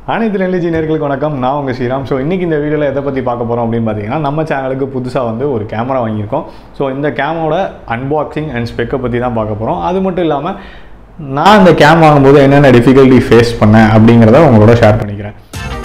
அனைத்து நெல்லிஜி நேர்களுக்கு வணக்கம் நான் உங்கள் ஸ்ரீராம் ஸோ இன்றைக்கி இந்த வீடியோவில் எதை பற்றி பார்க்க போகிறோம் அப்படின்னு பார்த்தீங்கன்னா நம்ம சேனலுக்கு புதுசாக வந்து ஒரு கேமரா வாங்கியிருக்கோம் ஸோ இந்த கேமராவோட அன்பாக்சிங் அண்ட் ஸ்பெக்கை பற்றி தான் பார்க்க போகிறோம் அது மட்டும் இல்லாமல் நான் இந்த கேம் வாங்கும்போது என்னென்ன டிஃபிகல்ட்டி ஃபேஸ் பண்ணேன் அப்படிங்கிறத உங்களோட ஷேர் பண்ணிக்கிறேன்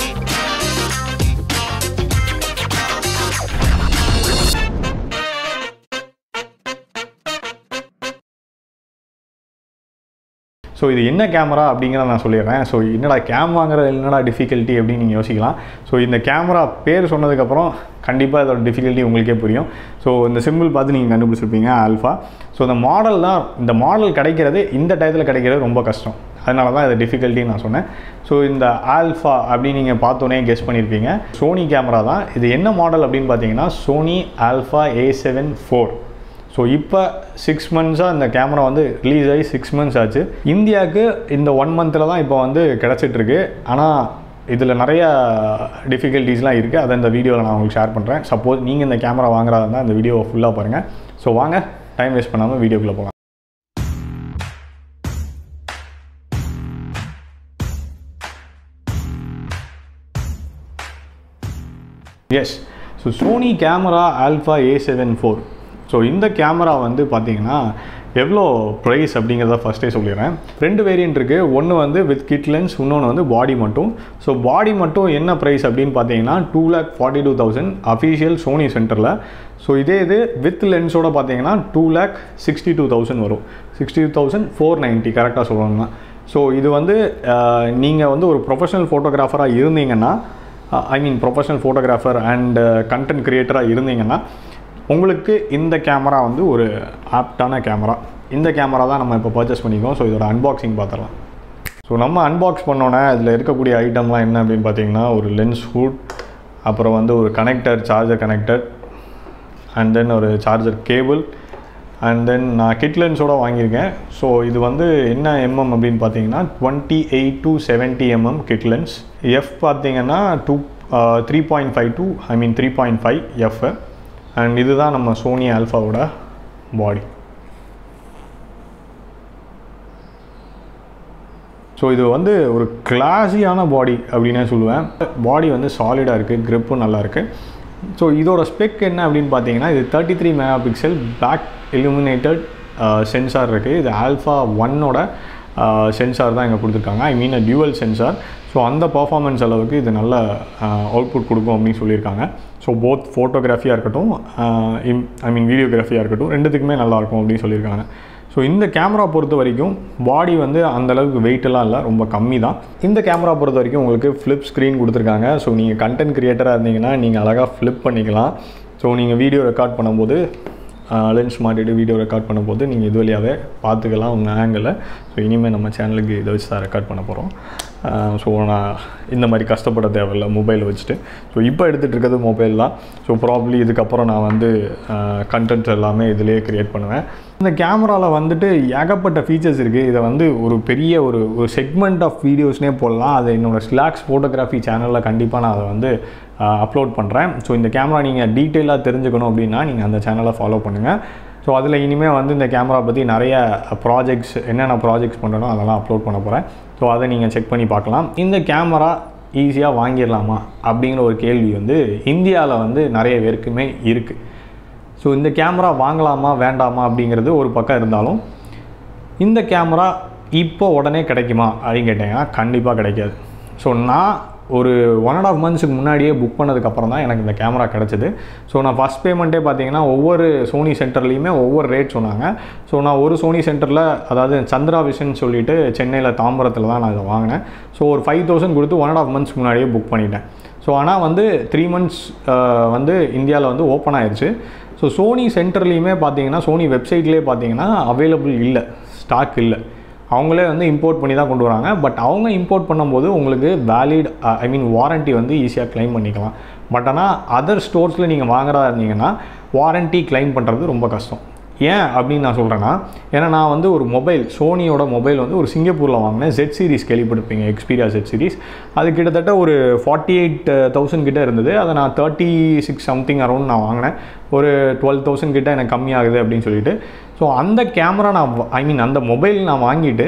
ஸோ இது என்ன கேமரா அப்படிங்கிறத நான் சொல்லிடுறேன் ஸோ என்னடா கேம் வாங்குறது என்னடா டிஃபிகல்ட்டி அப்படின்னு நீங்கள் யோசிக்கலாம் ஸோ இந்த கேமரா பேர் சொன்னதுக்கப்புறம் கண்டிப்பாக இதோட டிஃபிகல்ட்டி உங்களுக்கே புரியும் ஸோ இந்த சிம்பிள் பார்த்து நீங்கள் கண்டுபிடிச்சிருப்பீங்க ஆல்ஃபா ஸோ இந்த மாடல் தான் இந்த மாடல் கிடைக்கிறது இந்த டயத்தில் கிடைக்கிறது ரொம்ப கஷ்டம் அதனால தான் இது டிஃபிகல்ட்டின்னு நான் சொன்னேன் ஸோ இந்த ஆல்ஃபா அப்படின்னு நீங்கள் பார்த்தோன்னே கெஸ் பண்ணியிருப்பீங்க சோனி கேமரா தான் இது என்ன மாடல் அப்படின்னு பார்த்தீங்கன்னா Sony Alpha A seven four so இப்போ சிக்ஸ் மந்த்ஸாக இந்த கேமரா வந்து ரிலீஸ் ஆகி சிக்ஸ் மந்த்ஸ் ஆச்சு இந்தியாவுக்கு இந்த ஒன் மந்தில் தான் இப்போ வந்து கிடச்சிட்ருக்கு ஆனால் இதில் நிறைய டிஃபிகல்ட்டிஸ்லாம் இருக்குது அதை இந்த வீடியோவில் நான் உங்களுக்கு ஷேர் பண்ணுறேன் சப்போஸ் நீங்கள் இந்த கேமரா வாங்குறதா இருந்தால் இந்த வீடியோவை ஃபுல்லாக பாருங்கள் ஸோ வாங்க டைம் வேஸ்ட் பண்ணாமல் வீடியோக்குள்ளே போகலாம் yes so Sony camera Alpha A seven four so இந்த கேமரா வந்து பார்த்தீங்கன்னா எவ்வளோ ப்ரைஸ் அப்படிங்கிறத ஃபஸ்ட்டே சொல்லிடுறேன் ரெண்டு வேரியன்ட் இருக்குது ஒன்று வந்து வித் கிட் லென்ஸ் இன்னொன்று வந்து பாடி மட்டும் ஸோ பாடி மட்டும் என்ன ப்ரைஸ் அப்படின்னு பார்த்தீங்கன்னா two lakh forty two thousand official Sony சென்டரில் ஸோ இதே இது வித் லென்ஸோட பார்த்தீங்கன்னா two lakh sixty two thousand வரும் sixty two thousand four ninety கரெக்டாக சொல்லணும்னா ஸோ இது வந்து நீங்கள் வந்து ஒரு ப்ரொஃபஷனல் ஃபோட்டோகிராஃபராக இருந்தீங்கன்னா I mean professional photographer and content க்ரியேட்டராக இருந்தீங்கன்னா உங்களுக்கு இந்த கேமரா வந்து ஒரு ஆப்டான கேமரா இந்த கேமரா தான் நம்ம இப்போ பர்ச்சேஸ் பண்ணிக்கோம் ஸோ இதோட அன்பாக்சிங் பார்த்துடலாம் ஸோ நம்ம அன்பாக்ஸ் பண்ணோன்னே இதில் இருக்கக்கூடிய ஐட்டம்லாம் என்ன அப்படின்னு பார்த்தீங்கன்னா ஒரு லென்ஸ் ஹூட் அப்புறம் வந்து ஒரு connector charger connector and then ஒரு சார்ஜர் கேபிள் அண்ட் தென் நான் கிட் லென்ஸோட வாங்கியிருக்கேன் ஸோ இது வந்து என்ன எம்எம் அப்படின்னு பார்த்தீங்கன்னா twenty eight to seventy MM kit lens F பார்த்தீங்கன்னா two three point five two I mean three point five F and இதுதான் நம்ம சோனி ஆல்ஃபாவோட பாடி ஸோ இது வந்து ஒரு கிளாஸியான பாடி அப்படின்னே சொல்லுவேன் பாடி வந்து சாலிடாக இருக்குது க்ரிப்பும் நல்லா இருக்குது ஸோ இதோட ஸ்பெக் என்ன அப்படின்னு பார்த்தீங்கன்னா இது thirty three mega pixel back illuminated sensor இருக்குது இது ஆல்ஃபா ஒன்னோட சென்சார் தான் இங்கே கொடுத்துருக்காங்க I mean a dual sensor so அந்த பர்ஃபார்மன்ஸ் அளவுக்கு இது நல்ல அவுட்புட் கொடுக்கும் அப்படின்னு சொல்லியிருக்காங்க ஸோ போத் ஃபோட்டோகிராஃபியாக இருக்கட்டும் ஐ மீன் வீடியோகிராஃபியாக இருக்கட்டும் ரெண்டுத்துக்குமே நல்லாயிருக்கும் அப்படின்னு சொல்லியிருக்காங்க ஸோ இந்த கேமரா பொறுத்த வரைக்கும் பாடி வந்து அந்தளவுக்கு வெயிட்டெல்லாம் இல்லை ரொம்ப கம்மி தான் இந்த கேமரா பொறுத்த வரைக்கும் உங்களுக்கு ஃப்ளிப் ஸ்க்ரீன் கொடுத்துருக்காங்க ஸோ நீங்கள் கண்டென்ட் க்ரியேட்டராக இருந்தீங்கன்னா நீங்கள் அழகாக ஃப்ளிப் பண்ணிக்கலாம் ஸோ நீங்கள் வீடியோ ரெக்கார்ட் பண்ணும்போது லென்ஸ் மாட்டிட்டு வீடியோ ரெக்கார்ட் பண்ணும்போது நீங்கள் இது வழியாகவே பார்த்துக்கலாம் உங்கள் ஆங்கிளில் ஸோ இனிமேல் நம்ம சேனலுக்கு இதை வச்சு தான் ரெக்கார்ட் பண்ண போகிறோம் ஸோ நான் இந்த மாதிரி கஷ்டப்பட தேவையில்லை மொபைல் வச்சுட்டு ஸோ இப்போ எடுத்துகிட்டு இருக்கிறது மொபைல் தான் ஸோ ப்ராப்ளி இதுக்கப்புறம் நான் வந்து கண்டென்ட்ஸ் எல்லாமே இதிலேயே க்ரியேட் பண்ணுவேன் இந்த கேமராவில் வந்துட்டு ஏகப்பட்ட ஃபீச்சர்ஸ் இருக்குது இதை வந்து ஒரு பெரிய ஒரு ஒரு செக்மெண்ட் ஆஃப் வீடியோஸ்னே போடலாம் அது என்னோடய ஸ்லாக்ஸ் ஃபோட்டோகிராஃபி சேனலில் கண்டிப்பாக நான் அதை வந்து அப்லோட் பண்ணுறேன் ஸோ இந்த கேமரா நீங்கள் டீட்டெயிலாக தெரிஞ்சுக்கணும் அப்படின்னா நீங்கள் அந்த சேனலை ஃபாலோ பண்ணுங்கள் ஸோ அதில் இனிமேல் வந்து இந்த கேமரா பற்றி நிறைய ப்ராஜெக்ட்ஸ் என்னென்ன ப்ராஜெக்ட்ஸ் பண்ணுறனோ அதெல்லாம் அப்லோட் பண்ண போகிறேன் ஸோ அதை நீங்கள் செக் பண்ணி பார்க்கலாம் இந்த கேமரா ஈஸியாக வாங்கிடலாமா அப்படிங்கிற ஒரு கேள்வி வந்து இந்தியாவில் வந்து நிறைய பேருக்குமே இருக்குது ஸோ இந்த கேமரா வாங்கலாமா வேண்டாமா அப்படிங்கிறது ஒரு பக்கம் இருந்தாலும் இந்த கேமரா இப்போ உடனே கிடைக்குமா அப்படின்னு கேட்டிங்கன்னா கண்டிப்பாக கிடைக்காது ஸோ நான் ஒரு ஒன் அண்ட் ஆஃப் மந்த்ஸுக்கு முன்னாடியே புக் பண்ணதுக்கப்புறம் தான் எனக்கு இந்த கேமரா கிடச்சிது ஸோ நான் ஃபஸ்ட் பேமெண்ட்டே பார்த்தீங்கன்னா ஒவ்வொரு சோனி சென்டர்லேயுமே ஒவ்வொரு ரேட் சொன்னாங்க ஸோ நான் ஒரு சோனி சென்டரில் அதாவது சந்திரா விஷன் சொல்லிட்டு சென்னையில் தாம்பரத்தில் தான் நான் இதை வாங்கினேன் ஸோ ஒரு ஃபைவ் தௌசண்ட் கொடுத்து ஒன் அண்ட் ஆஃப் மந்த்ஸ் முன்னாடியே புக் பண்ணிட்டேன் ஸோ ஆனால் வந்து த்ரீ மந்த்ஸ் வந்து இந்தியாவில் வந்து ஓப்பன் ஆயிடுச்சு ஸோ சோனி சென்டர்லேயுமே பார்த்தீங்கன்னா சோனி வெப்சைட்லேயே பார்த்தீங்கன்னா அவைலபிள் இல்லை ஸ்டாக் இல்லை அவங்களே வந்து இம்போர்ட் பண்ணி தான் கொண்டு வராங்க பட் அவங்க இம்போர்ட் பண்ணும்போது உங்களுக்கு வேலிட் ஐ மீன் வாரண்ட்டி வந்து ஈஸியாக கிளைம் பண்ணிக்கலாம் பட் ஆனால் அதர் ஸ்டோர்ஸில் நீங்கள் வாங்குறதா இருந்தீங்கன்னா வாரண்ட்டி கிளைம் பண்ணுறது ரொம்ப கஷ்டம் ஏன் அப்படின்னு நான் சொல்கிறேன்னா ஏன்னா நான் வந்து ஒரு மொபைல் சோனியோட மொபைல் வந்து ஒரு சிங்கப்பூரில் வாங்கினேன் ஜெட் சீரிஸ் கேள்விப்பட்டிருப்பீங்க எக்ஸ்பீரியா ஜெட் சீரிஸ் அது கிட்டத்தட்ட ஒரு ஃபார்ட்டி எயிட் தௌசண்ட் கிட்ட இருந்தது அதை நான் தேர்ட்டி சிக்ஸ் சம்திங் அரௌண்ட் நான் வாங்கினேன் ஒரு டுவெல் தௌசண்ட் கிட்ட எனக்கு கம்மியாகுது அப்படின்னு சொல்லிட்டு ஸோ அந்த கேமரா நான் ஐ மீன் அந்த மொபைல் நான் வாங்கிட்டு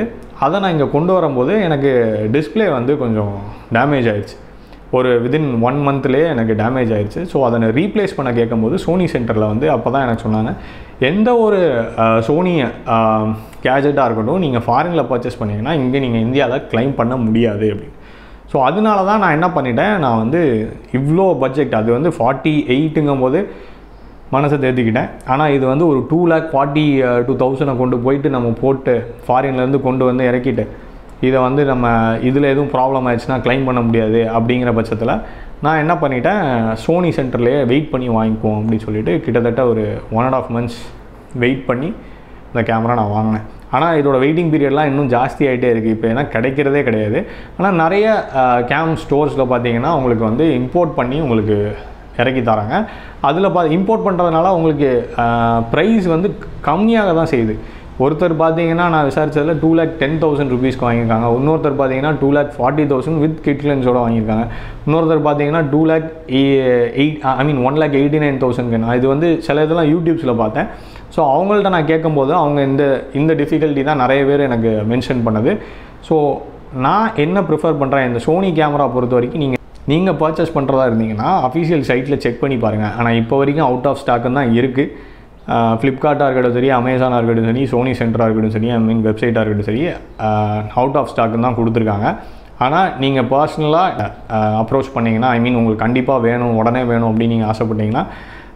அதை நான் இங்கே கொண்டு வரும்போது எனக்கு டிஸ்பிளே வந்து கொஞ்சம் டேமேஜ் ஆயிடுச்சு ஒரு விதின் ஒன் மந்த்லேயே எனக்கு டேமேஜ் ஆயிடுச்சு ஸோ அதை நான் ரீப்ளேஸ் பண்ண கேட்கும்போது சோனி சென்டரில் வந்து அப்போ தான் எனக்கு சொன்னாங்க எந்த ஒரு சோனி கேஜெட்டாக இருக்கட்டும் நீங்கள் ஃபாரினில் பர்ச்சேஸ் பண்ணீங்கன்னா இங்கே நீங்கள் இந்தியாவில் க்ளைம் பண்ண முடியாது அப்படின்னு ஸோ அதனால தான் நான் என்ன பண்ணிட்டேன் நான் வந்து இவ்வளோ பட்ஜெட் அது வந்து ஃபார்ட்டி எயிட்டுங்கும் போது மனசை தேர்த்திக்கிட்டேன் ஆனால் இது வந்து ஒரு டூ லேக் ஃபார்ட்டி டூ தௌசண்டை கொண்டு போயிட்டு நம்ம போட்டு ஃபாரின்லேருந்து கொண்டு வந்து இறக்கிட்டு இதை வந்து நம்ம இதில் எதுவும் ப்ராப்ளம் ஆயிடுச்சுன்னா க்ளைம் பண்ண முடியாது அப்படிங்கிற பட்சத்தில் நான் என்ன பண்ணிட்டேன் சோனி சென்டர்லேயே வெயிட் பண்ணி வாங்கிக்குவோம் அப்படின்னு சொல்லிட்டு கிட்டத்தட்ட ஒரு one and half months wait பண்ணி இந்த கேமரா நான் வாங்கினேன் ஆனால் இதோட வெயிட்டிங் பீரியட்லாம் இன்னும் ஜாஸ்தி ஆகிட்டே இருக்குது இப்போ ஏன்னா கிடைக்கிறதே கிடையாது ஆனால் நிறைய கேம் ஸ்டோர்ஸில் பார்த்தீங்கன்னா உங்களுக்கு வந்து இம்போர்ட் பண்ணி உங்களுக்கு இறக்கி தராங்க அதில் பா இம்போர்ட் பண்ணுறதுனால உங்களுக்கு ப்ரைஸ் வந்து கம்மியாக தான் செய்யுது ஒருத்தர் பார்த்தீங்கன்னா நான் விசாரிச்சதில் டூ லேக் டென் தௌசண்ட் ருபீஸ்க்கு வாங்கியிருக்காங்க இன்னொருத்தர் பார்த்தீங்கன்னா two lakh forty thousand with கிட்லன்ஸோட வாங்கியிருக்காங்க இன்னொருத்தர் பார்த்தீங்கன்னா two lakh eight I mean one lakh eighty nine தௌசண்ட்க்கு நான் இது வந்து சில இதெல்லாம் யூடியூப்ஸில் பார்த்தேன் ஸோ அவங்கள்ட்ட நான் கேட்கும்போது அவங்க இந்த இந்த டிஃபிகல்ட்டி தான் நிறைய பேர் எனக்கு மென்ஷன் பண்ணது ஸோ நான் என்ன ப்ரிஃபர் பண்ணுறேன் இந்த சோனி கேமரா பொறுத்த வரைக்கும் நீங்கள் நீங்கள் பர்ச்சேஸ் பண்ணுறதா இருந்தீங்கன்னா அஃபீஷியல் சைட்டில் செக் பண்ணி பாருங்கள் ஆனால் இப்போ வரைக்கும் அவுட் ஆஃப் ஸ்டாக்குன்னு தான் இருக்குது ஃப்ளிப்கார்ட்டாக இருக்கட்டும் சரி அமேசானாக இருக்கட்டும் சரி சோனி சென்டராக இருக்கட்டும் சரி ஐ மீன் வெப்சைட்டாக இருக்கட்டும் சரி அவுட் ஆஃப் ஸ்டாக்குன்னு தான் கொடுத்துருக்காங்க ஆனால் நீங்கள் பர்சனலாக அப்ரோச் பண்ணிங்கன்னா ஐ மீன் உங்களுக்கு கண்டிப்பாக வேணும் உடனே வேணும் அப்படின்னு நீங்கள் ஆசைப்பட்டீங்கன்னா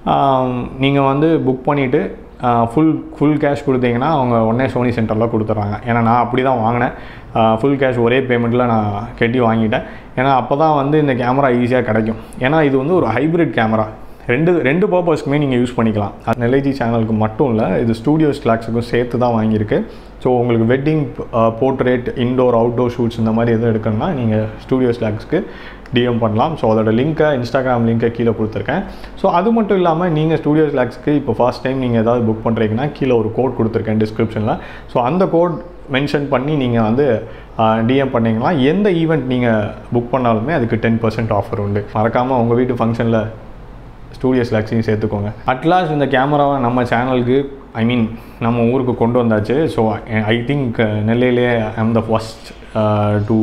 நீங்கள் வந்து புக் பண்ணிவிட்டு ஃபுல் ஃபுல் கேஷ் கொடுத்தீங்கன்னா அவங்க உடனே சோனி சென்டரில் கொடுத்துட்றாங்க ஏன்னா நான் அப்படி தான் வாங்கினேன் ஃபுல் கேஷ் ஒரே பேமெண்ட்டில் நான் கட்டி வாங்கிட்டேன் ஏன்னா அப்போ தான் வந்து இந்த கேமரா ஈஸியாக கிடைக்கும் ஏன்னா இது வந்து ஒரு ஹைப்ரிட் கேமரா ரெண்டு ரெண்டு பர்பஸ்க்குமே நீங்கள் யூஸ் பண்ணிக்கலாம் அது நெல்லைஜி சேனலுக்கு மட்டும் இல்லை இது ஸ்டூடியோ ஸ்லாக்ஸுக்கும் சேர்த்து தான் வாங்கியிருக்கு ஸோ உங்களுக்கு wedding portrait indoor outdoor shoots இந்த மாதிரி எதுவும் எடுக்கணும்னா நீங்கள் ஸ்டூடியோ ஸ்லாக்ஸ்க்கு டிஎம் பண்ணலாம் ஸோ அதோட லிங்க்கை இன்ஸ்டாகிராம் லிங்க்கை கீழே கொடுத்துருக்கேன் ஸோ அது மட்டும் இல்லாமல் நீங்கள் ஸ்டூடியோ ஸ்லாக்ஸ்க்கு இப்போ ஃபர்ஸ்ட் டைம் நீங்கள் ஏதாவது புக் பண்ணுறீங்கன்னா கீழே ஒரு கோட் கொடுத்துருக்கேன் டிஸ்கிரிப்ஷனில் ஸோ அந்த கோட் மென்ஷன் பண்ணி நீங்கள் வந்து டிஎம் பண்ணிங்கன்னா எந்த ஈவெண்ட் நீங்கள் புக் பண்ணாலுமே அதுக்கு டென் பர்சன்ட் ஆஃபர் உண்டு மறக்காமல் உங்கள் வீட்டு ஃபங்க்ஷனில் ஸ்டூடியோ ஸ்லாக்ஸையும் சேர்த்துக்கோங்க அட்லாஸ்ட் இந்த கேமராவை நம்ம சேனலுக்கு ஐ மீன் நம்ம ஊருக்கு கொண்டு வந்தாச்சு ஸோ ஐ திங்க் நெல்லையிலே I'm the first to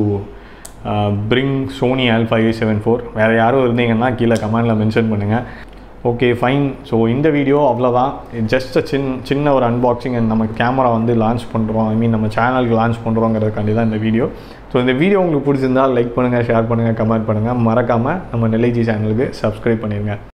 bring Sony Alpha five seven four வேறு யாரும் இருந்தீங்கன்னா கீழே கமெண்டில் மென்ஷன் பண்ணுங்கள் ஓகே ஃபைன் ஸோ இந்த வீடியோ அவ்வளோதான் ஜஸ்ட் சின் சின்ன ஒரு அன்பாக்சிங் அண்ட் நம்ம கேமரா வந்து லான்ச் பண்ணுறோம் ஐ மீன் நம்ம சேனலுக்கு லான்ச் பண்ணுறோங்கிறதுக்காண்டி தான் இந்த வீடியோ ஸோ இந்த வீடியோ உங்களுக்கு பிடிச்சிருந்தால் லைக் பண்ணுங்கள் ஷேர் பண்ணுங்கள் கமெண்ட் பண்ணுங்கள் மறக்காமல் நம்ம நெல்லைஜி சேனலுக்கு சப்ஸ்கிரைப் பண்ணிடுங்க